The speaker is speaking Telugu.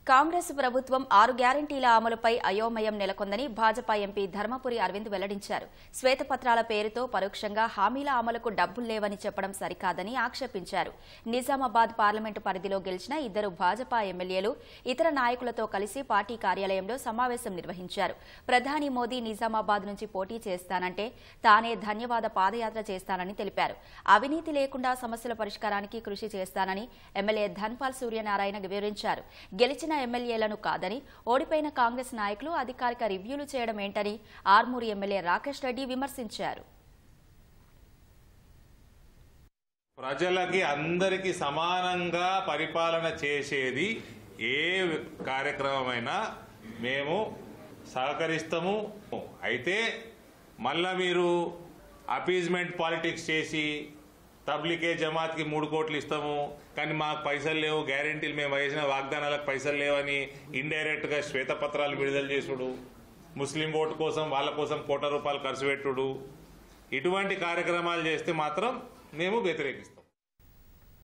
కాంగ్రెస్ ప్రభుత్వం ఆరు గ్యారంటీల అమలుపై అయోమయం నెలకొందని భాజపా ఎంపీ ధర్మపురి అరవింద్ వెల్లడించారు శ్వేతపత్రాల పేరుతో పరోక్షంగా హామీల అమలుకు డబ్బులు లేవని చెప్పడం సరికాదని ఆక్షేపించారు నిజామాబాద్ పార్లమెంటు పరిధిలో గెలిచిన ఇద్దరు భాజపా ఎమ్మెల్యేలు ఇతర నాయకులతో కలిసి పార్టీ కార్యాలయంలో సమావేశం నిర్వహించారు ప్రధాని మోదీ నిజామాబాద్ నుంచి పోటీ చేస్తానంటే తానే ధన్యవాద పాదయాత్ర చేస్తానని తెలిపారు అవినీతి లేకుండా సమస్యల పరిష్కారానికి కృషి చేస్తానని ఎమ్మెల్యే ధన్పాల్ సూర్యనారాయణ వివరించారు గెలిచిన ఎమ్మెల్యేలను కాదని ఓడిపోయిన కాంగ్రెస్ నాయకులు అధికారిక రివ్యూలు చేయడం ఏంటని ఆర్మూరు ఎమ్మెల్యే రాకేష్ రెడ్డి విమర్శించారు ప్రజలకి అందరికి సమానంగా పరిపాలన చేసేది ఏ కార్యక్రమమైనా మేము సహకరిస్తాము అయితే మళ్ళా మీరు అపీజ్మెంట్ పాలిటిక్స్ చేసి తబ్లికే జమాత్కి మూడు కోట్లు ఇస్తాము కానీ మాకు పైసలు లేవు గ్యారెంటీలు మేము వేసిన వాగ్దానాలకు పైసలు లేవని ఇండైరెక్ట్గా శ్వేతపత్రాలు విడుదల చేసుడు ముస్లిం ఓటు కోసం వాళ్ళ కోసం కోట్ల రూపాయలు ఖర్చు పెట్టుడు ఇటువంటి కార్యక్రమాలు చేస్తే మాత్రం మేము వ్యతిరేకిస్తాం